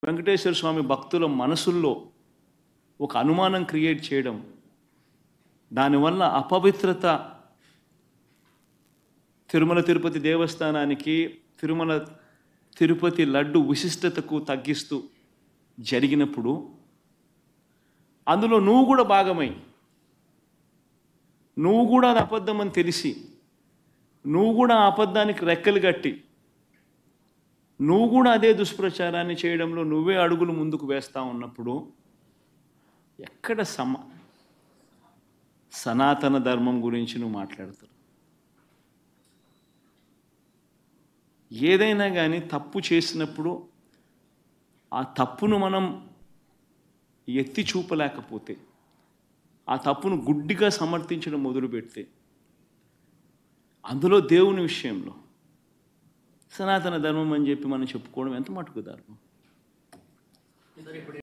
వెంకటేశ్వర స్వామి భక్తుల మనసుల్లో ఒక అనుమానం క్రియేట్ చేయడం దానివల్ల అపవిత్రత తిరుమల తిరుపతి దేవస్థానానికి తిరుమల తిరుపతి లడ్డు విశిష్టతకు తగ్గిస్తూ జరిగినప్పుడు అందులో నువ్వు కూడా భాగమై నువ్వు కూడా అది అబద్ధమని తెలిసి నువ్వు కూడా ఆ అబద్ధానికి రెక్కలు కట్టి నువ్వు కూడా అదే దుష్ప్రచారాన్ని చేయడంలో నువ్వే అడుగులు ముందుకు వేస్తా ఉన్నప్పుడు ఎక్కడ సమ సనాతన ధర్మం గురించి నువ్వు మాట్లాడతావు ఏదైనా కానీ తప్పు చేసినప్పుడు ఆ తప్పును మనం ఎత్తి చూపలేకపోతే ఆ తప్పును గుడ్డిగా సమర్థించడం మొదలు పెడితే అందులో దేవుని విషయంలో సనాతన ధర్మం అని చెప్పి మనం చెప్పుకోవడం ఎంత మటుకు ధర్మం